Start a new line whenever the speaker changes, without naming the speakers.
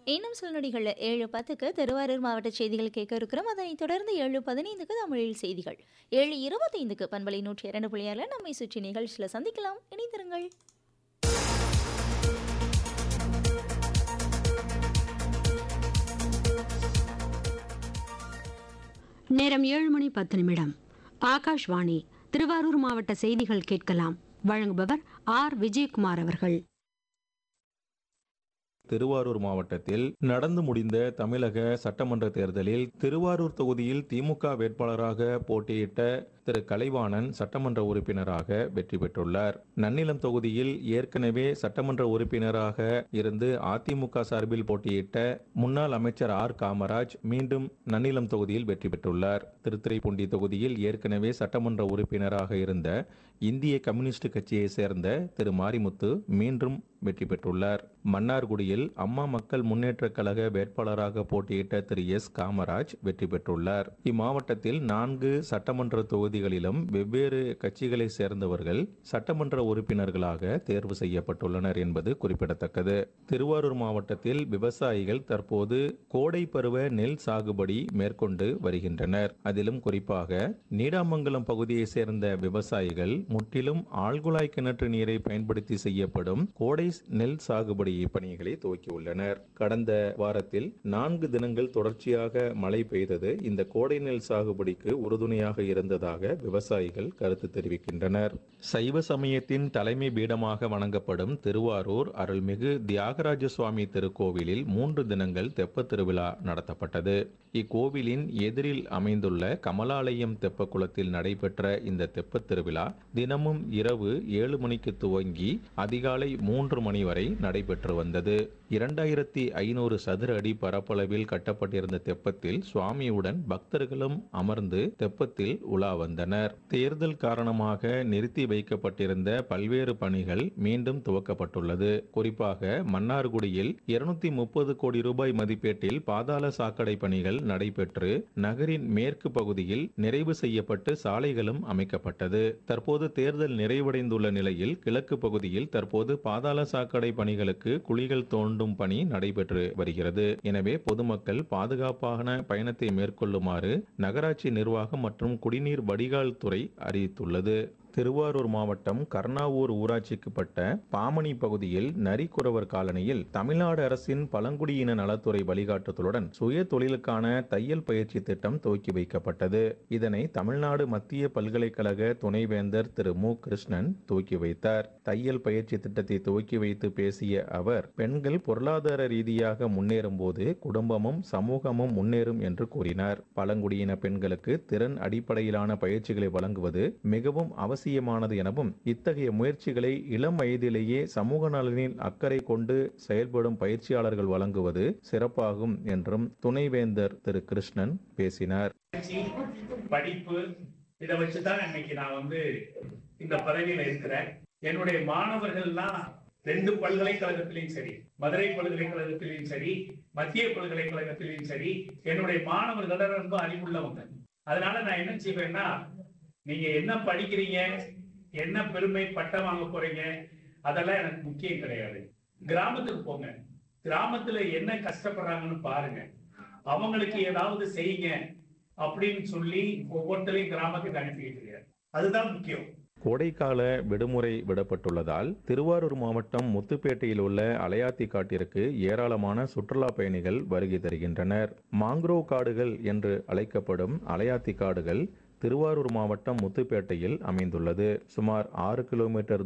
இன்னும் சில நொடிகளில் ஏழு பத்துக்கு திருவாரூர் மாவட்ட செய்திகள் கேட்க இருக்கிறோம் அதனைத் தொடர்ந்து ஏழு பதினைந்துக்கு தமிழில் செய்திகள் ஏழு இருபத்தைந்துக்கு பண்பலை நூற்றி இரண்டு புள்ளியாரில் நம்மை சுற்றி நிகழ்ச்சியில் சந்திக்கலாம் இணைந்திருங்கள்
நேரம் ஏழு மணி பத்து நிமிடம் ஆகாஷ்வாணி திருவாரூர் மாவட்ட செய்திகள் கேட்கலாம் வழங்குபவர் ஆர் விஜயகுமார் அவர்கள்
திருவாரூர் மாவட்டத்தில் நடந்து முடிந்த தமிழக சட்டமன்ற தேர்தலில் திருவாரூர் தொகுதியில் திமுக வேட்பாளராக போட்டியிட்ட திரு கலைவாணன் சட்டமன்ற உறுப்பினராக வெற்றி பெற்றுள்ளார் நன்னிலம் தொகுதியில் ஏற்கனவே சட்டமன்ற உறுப்பினராக இருந்து அதிமுக சார்பில் போட்டியிட்ட முன்னாள் அமைச்சர் ஆர் காமராஜ் மீண்டும் நன்னிலம் தொகுதியில் வெற்றி பெற்றுள்ளார் திருத்துறைப்பூண்டி தொகுதியில் ஏற்கனவே சட்டமன்ற உறுப்பினராக இருந்த இந்திய கம்யூனிஸ்ட் கட்சியை சேர்ந்த திரு மாரிமுத்து மீண்டும் வெற்றி பெற்றுள்ளார் மன்னார்குடியில் அம்மா மக்கள் முன்னேற்ற கழக வேட்பாளராக போட்டியிட்ட திரு எஸ் காமராஜ் வெற்றி பெற்றுள்ளார் இம்மாவட்டத்தில் நான்கு சட்டமன்ற தொகுதிகளிலும் வெவ்வேறு கட்சிகளை சேர்ந்தவர்கள் சட்டமன்ற உறுப்பினர்களாக தேர்வு செய்யப்பட்டுள்ளனர் என்பது குறிப்பிடத்தக்கது திருவாரூர் மாவட்டத்தில் விவசாயிகள் தற்போது கோடை பருவ நெல் சாகுபடி மேற்கொண்டு வருகின்றனர் அதிலும் குறிப்பாக நீடாமங்கலம் பகுதியை சேர்ந்த விவசாயிகள் முற்றிலும் ஆழ்குழாய் கிணற்று நீரை பயன்படுத்தி செய்யப்படும் கோடை நெல் சாகுபடி பணிகளை துவக்கியுள்ளனர் கடந்த வாரத்தில் நான்கு தினங்கள் தொடர்ச்சியாக மழை பெய்தது இந்த கோடை நெல் சாகுபடிக்கு உறுதுணையாக இருந்ததாக விவசாயிகள் கருத்து தெரிவிக்கின்றனர் சைவ சமயத்தின் தலைமை பீடமாக வணங்கப்படும் திருவாரூர் அருள்மிகு தியாகராஜ சுவாமி திருக்கோவிலில் மூன்று தினங்கள் தெப்பத் திருவிழா நடத்தப்பட்டது இக்கோவிலின் எதிரில் அமைந்துள்ள கமலாலயம் தெப்ப குளத்தில் நடைபெற்ற இந்த தெப்பத் திருவிழா தினமும் இரவு ஏழு மணிக்கு துவங்கி அதிகாலை மூன்று மணி வரை நடைபெற்று வந்தது இரண்டாயிரத்தி ஐநூறு சதுர அடி பரப்பளவில் கட்டப்பட்டிருந்த தெப்பத்தில் சுவாமியுடன் பக்தர்களும் அமர்ந்து தெப்பத்தில் உலா வந்தனர் தேர்தல் காரணமாக நிறுத்தி வைக்கப்பட்டிருந்த பல்வேறு பணிகள் மீண்டும் துவக்கப்பட்டுள்ளது குறிப்பாக மன்னார்குடியில் இருநூத்தி முப்பது கோடி ரூபாய் மதிப்பீட்டில் பாதாள சாக்கடை பணிகள் நடைபெற்று நகரின் மேற்கு பகுதியில் நிறைவு செய்யப்பட்டு சாலைகளும் அமைக்கப்பட்டது தற்போது தேர்தல் நிறைவடைந்துள்ள நிலையில் கிழக்கு பகுதியில் தற்போது பாதாள சாக்கடை பணிகளுக்கு குழிகள் தோண்டும் பணி நடைபெற்று வருகிறது எனவே பொதுமக்கள் பாதுகாப்பான பயணத்தை மேற்கொள்ளுமாறு நகராட்சி நிர்வாகம் மற்றும் குடிநீர் வடிகால் துறை அறிவித்துள்ளது திருவாரூர் மாவட்டம் கர்ணாவூர் ஊராட்சிக்குப்பட்ட பாமணி பகுதியில் நரிக்குறவர் காலனியில் தமிழ்நாடு அரசின் பழங்குடியின நலத்துறை வழிகாட்டுதலுடன் சுய தொழிலுக்கான தையல் பயிற்சி திட்டம் துவக்கி வைக்கப்பட்டது இதனை தமிழ்நாடு மத்திய பல்கலைக்கழக துணைவேந்தர் திரு மு கிருஷ்ணன் துவக்கி வைத்தார் தையல் பயிற்சி திட்டத்தை துவக்கி வைத்து பேசிய அவர் பெண்கள் பொருளாதார ரீதியாக முன்னேறும் போது குடும்பமும் சமூகமும் முன்னேறும் என்று கூறினார் பழங்குடியின பெண்களுக்கு திறன் அடிப்படையிலான பயிற்சிகளை வழங்குவது மிகவும் அவசியம் அவசியமானது எனவும் இத்தகைய முயற்சிகளை இளம் வயதிலேயே சமூக நலனில் அக்கறை கொண்டு செயல்படும் பயிற்சியாளர்கள் வழங்குவது சிறப்பாகும் என்றும் துணைவேந்தர் திரு கிருஷ்ணன் பேசினார்
படிப்பு இதை வச்சுதான் இன்னைக்கு நான் வந்து இந்த பதவியில இருக்கிறேன் என்னுடைய மாணவர்கள்லாம் ரெண்டு பல்கலைக்கழகத்திலையும் சரி மதுரை பல்கலைக்கழகத்திலையும் சரி மத்திய பல்கலைக்கழகத்திலையும் சரி என்னுடைய மாணவர்கள் ரொம்ப அறிவுள்ளவங்க அதனால நான் என்ன செய்வேன்னா நீங்க என்ன படிக்கிறீங்க என்ன பெருமை பட்டம் வாங்க போறீங்க அதெல்லாம் எனக்கு முக்கியம் கிடையாது கிராமத்துக்கு போங்க கிராமத்துல என்ன கஷ்டப்படுறாங்கன்னு பாருங்க அவங்களுக்கு ஏதாவது செய்யுங்க அப்படின்னு சொல்லி ஒவ்வொருத்தரையும் கிராமத்துக்கு அனுப்பிட்டு அதுதான் முக்கியம்
கோடைக்கால விடுமுறை விடப்பட்டுள்ளதால் திருவாரூர் மாவட்டம் முத்துப்பேட்டையில் உள்ள அலையாத்தி காட்டிற்கு ஏராளமான சுற்றுலா பயணிகள் வருகை தருகின்றனர் மாங்க்ரோவ் காடுகள் என்று அழைக்கப்படும் அலையாத்தி காடுகள் திருவாரூர் மாவட்டம் முத்துப்பேட்டையில் அமைந்துள்ளது சுமார் ஆறு கிலோமீட்டர்